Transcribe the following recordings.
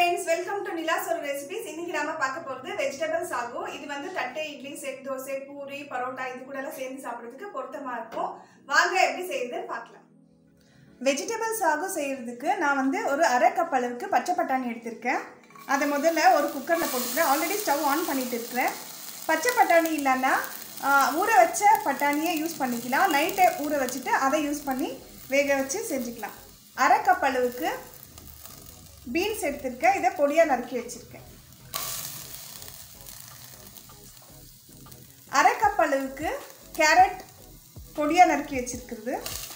friends welcome to நிலாஸ் ஒரு recipes இன்னைக்கு நாம பார்க்க போறது வெஜிடபிள் சாகு இது வந்து தட்டை இட்லி செட் தோசை பூரி பரோட்டா இது கூட எல்லாம் சேர்ந்து சாப்பிட்றதுக்கு பொருத்தமா இருக்கும் வாங்க எப்படி செய்யுதுன்னு பார்க்கலாம் வெஜிடபிள் சாகு செய்யறதுக்கு நான் வந்து ஒரு அரை கப் அளவுக்கு பச்சை பட்டாணி எடுத்திருக்கேன் அதை முதல்ல ஒரு குக்கரில் போட்டுக்கிறேன் ஆல்ரெடி ஸ்டவ் ஆன் பண்ணிட்டு இருக்கிறேன் பச்சை பட்டாணி இல்லைன்னா ஆஹ், ஊற வச்ச பட்டாணியை யூஸ் பண்ணிக்கலாம் நைட்டை ஊற வச்சுட்டு அதை யூஸ் பண்ணி வேக வச்சு செஞ்சுக்கலாம் அரை கப் அளவுக்கு பீன்ஸ் எடுத்திருக்கேன் இதை பொடியாக நறுக்கி வச்சுருக்கேன் அரை கப் அளவுக்கு கேரட் பொடியாக நறுக்கி வச்சிருக்கிறது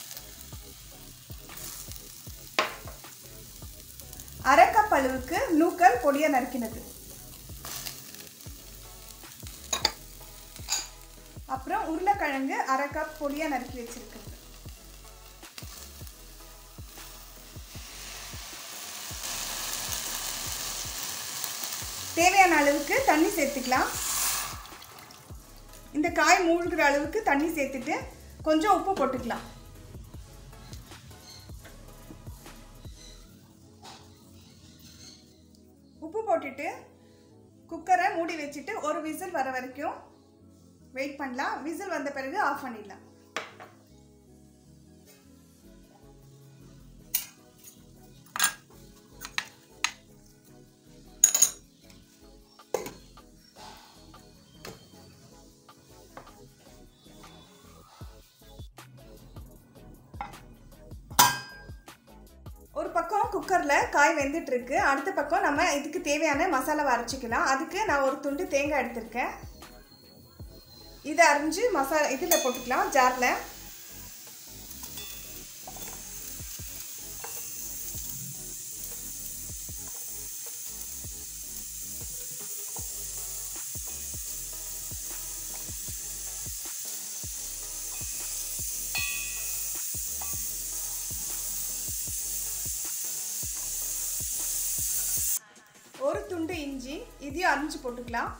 அரை கப் அளவுக்கு நூக்கல் பொடியாக நறுக்கினது அப்புறம் உருளைக்கிழங்கு அரை கப் பொடியாக நறுக்கி வச்சிருக்கிறது தேவையான அளவுக்கு தண்ணி சேர்த்துக்கலாம் இந்த காய் மூழ்கிற அளவுக்கு தண்ணி சேர்த்துட்டு கொஞ்சம் உப்பு போட்டுக்கலாம் உப்பு போட்டுட்டு குக்கரை மூடி வச்சுட்டு ஒரு விசில் வர வரைக்கும் வெயிட் பண்ணலாம் விசில் வந்த பிறகு ஆஃப் பண்ணிடலாம் ஒரு பக்கம் குக்கரில் காய் வெந்துட்டு இருக்கு அடுத்த பக்கம் நம்ம இதுக்கு தேவையான மசாலாவை அரைச்சிக்கலாம் அதுக்கு நான் ஒரு துண்டு தேங்காய் எடுத்திருக்கேன் இதை அரைஞ்சு மசாலா இதில் போட்டுக்கலாம் ஜாரில் ஒரு துண்டு இஞ்சி இதையும் அரிஞ்சு போட்டுக்கலாம்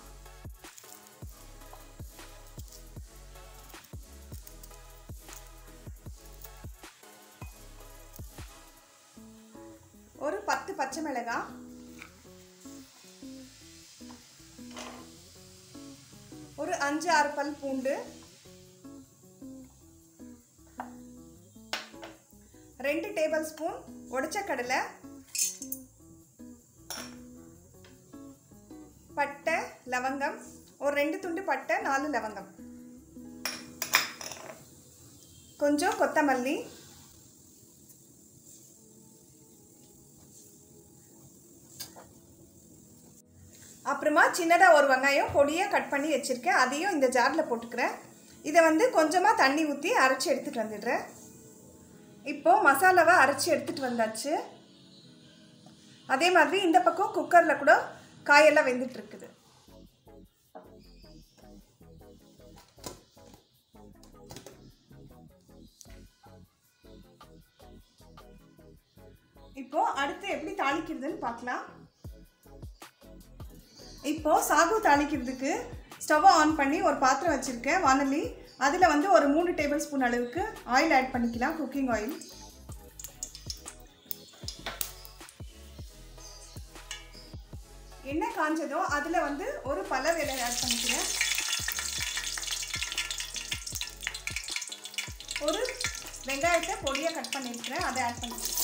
ஒரு பத்து பச்சை மிளகாய் ஒரு அஞ்சு ஆறு பல் பூண்டு ரெண்டு டேபிள் ஸ்பூன் உடைச்ச கடலை பட்டை லவங்கம் ஒரு ரெண்டு துண்டு பட்டை நாலு லவங்கம் கொஞ்சம் கொத்தமல்லி அப்புறமா சின்னதாக ஒரு வெங்காயம் பொடியாக கட் பண்ணி வச்சுருக்கேன் அதையும் இந்த ஜாரில் போட்டுக்கிறேன் இதை வந்து கொஞ்சமாக தண்ணி ஊற்றி அரைச்சி எடுத்துகிட்டு வந்துடுறேன் இப்போது மசாலாவை அரைச்சி எடுத்துகிட்டு வந்தாச்சு அதே மாதிரி இந்த பக்கம் குக்கரில் கூட காயெல்லாம் வெந்துட்டு இருக்குது இப்போ அடுத்து எப்படி தாளிக்கிறதுன்னு பார்க்கலாம் இப்போ சாகு தாளிக்கிறதுக்கு ஸ்டவ்வை ஆன் பண்ணி ஒரு பாத்திரம் வச்சுருக்கேன் வானலி அதில் வந்து ஒரு மூணு டேபிள் ஸ்பூன் அளவுக்கு ஆயில் ஆட் பண்ணிக்கலாம் குக்கிங் ஆயில் எண்ணெய் காஞ்சதோ அதில் வந்து ஒரு பல விலை ஆட் பண்ணிக்கிறேன் ஒரு வெங்காயத்தை பொடியாக கட் பண்ணியிருக்கிறேன் அதை ஆட் பண்ணிக்கிறேன்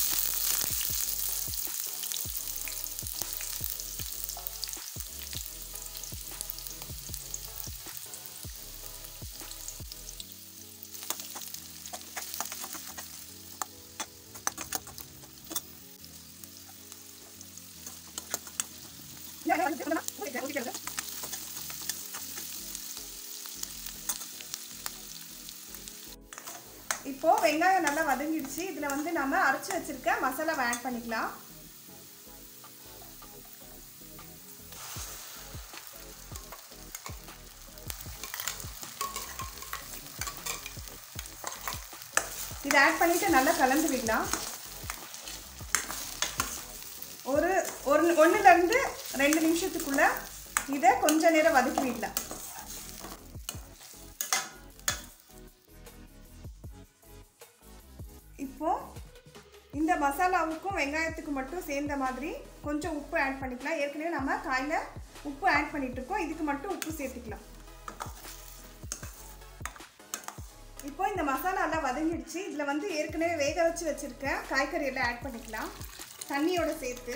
இப்போ வெங்காயம் நல்லா வதங்கிடுச்சு இதில் வந்து நம்ம அரைச்சி வச்சிருக்க மசாலாவை ஆட் பண்ணிக்கலாம் இதை ஆட் பண்ணிட்டு நல்லா கலந்து விடலாம் ஒரு ஒரு ஒன்றுலேருந்து ரெண்டு நிமிஷத்துக்குள்ள இதை கொஞ்ச நேரம் வதக்கி விடலாம் இப்போ இந்த மசாலாவுக்கும் வெங்காயத்துக்கும் மட்டும் சேர்ந்த மாதிரி கொஞ்சம் உப்பு ஆட் பண்ணிக்கலாம் ஏற்கனவே நம்ம காயில் உப்பு ஆட் பண்ணிட்டு இருக்கோம் இதுக்கு மட்டும் உப்பு சேர்த்துக்கலாம் இப்போ இந்த மசாலாலாம் வதங்கிடுச்சு இதில் வந்து ஏற்கனவே வேக வச்சு வச்சுருக்க காய்கறி எல்லாம் ஆட் பண்ணிக்கலாம் தண்ணியோட சேர்த்து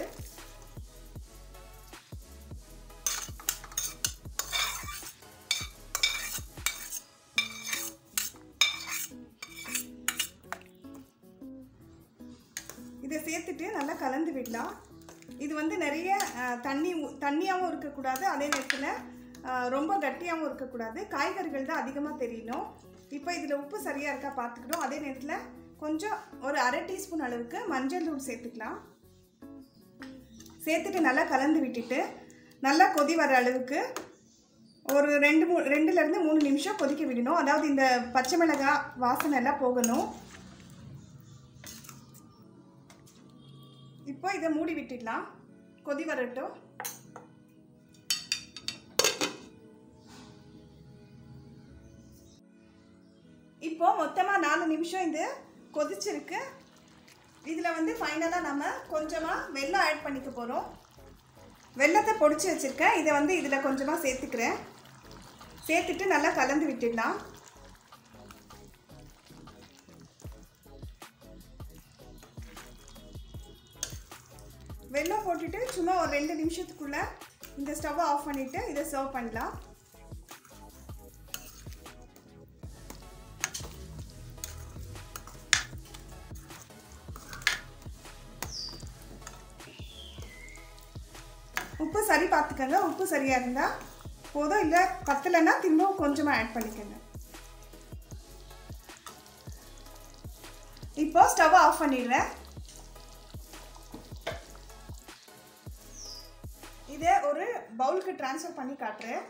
இதை சேர்த்துட்டு நல்லா கலந்து விடலாம் இது வந்து நிறைய அஹ், தண்ணி ஊ- தண்ணியாகவும் இருக்கக்கூடாது அதே நேரத்தில் அஹ், ரொம்ப கட்டியாகவும் இருக்கக்கூடாது காய்கறிகள் தான் அதிகமாக தெரியணும் இப்போ இதில் உப்பு சரியாக இருக்கா பார்த்துக்கிட்டோம் அதே நேரத்தில் கொஞ்சம் ஒரு அரை டீஸ்பூன் அளவுக்கு மஞ்சள் தூள் சேர்த்துக்கலாம் சேர்த்துட்டு நல்லா கலந்து விட்டுட்டு நல்லா கொதி வர அளவுக்கு ஒரு ரெண்டு மூ ரெண்டுலேருந்து மூணு நிமிஷம் கொதிக்க விடணும் அதாவது இந்த பச்சை மிளகாய் வாசனை எல்லாம் போகணும் இப்போ இதை மூடி விட்டுடலாம் கொதி வரட்டும் இப்போ மொத்தமாக நாலு நிமிஷம் இது கொதிச்சிருக்கு இதில் வந்து ஃபைனலாக நம்ம கொஞ்சமாக வெல்லம் ஆட் பண்ணிக்க போகிறோம் வெல்லத்தை பொடிச்சு வச்சுருக்கேன் இதை வந்து இதில் கொஞ்சமாக சேர்த்துக்கிறேன் சேர்த்துட்டு நல்லா கலந்து விட்டுடலாம் வெல்லம் போட்டுட்டு சும்மா ஒரு ரெண்டு நிமிஷத்துக்குள்ள இந்த ஸ்டவ்வை ஆஃப் பண்ணிட்டு இதை சர்வ் பண்ணலாம் உப்பு சரி பார்த்துக்கங்க உப்பு சரியாக இருந்தால் போதும் இல்லை பத்தலைன்னா திரும்பவும் கொஞ்சமாக ஆட் பண்ணிக்கோங்க இப்போ ஸ்டவ் ஆஃப் பண்ணிடுறேன் இதை ஒரு பவுலுக்கு ட்ரான்ஸ்ஃபர் பண்ணி காட்டுறேன்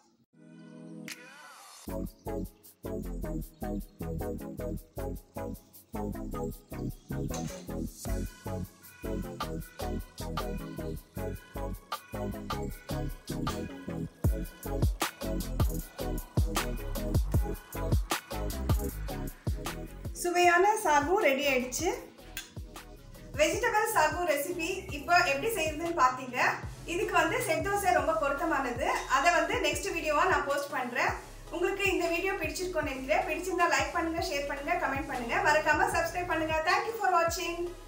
சுவையான சாகு ரெடி ஆயிடுச்சு வெஜிடபிள் சாகு ரெசிபி இப்போ எப்படி செய்யுதுன்னு பார்த்தீங்க இதுக்கு வந்து செட் தோசை ரொம்ப பொருத்தமானது அதை வந்து நெக்ஸ்ட் வீடியோவாக நான் போஸ்ட் பண்ணுறேன் உங்களுக்கு இந்த வீடியோ பிடிச்சிருக்கோன்னு நினைக்கிறேன் பிடிச்சிருந்தா லைக் பண்ணுங்க ஷேர் பண்ணுங்க கமெண்ட் பண்ணுங்க மறக்காம சப்ஸ்கிரைப் பண்ணுங்க தேங்க்யூ ஃபார் வாட்சிங்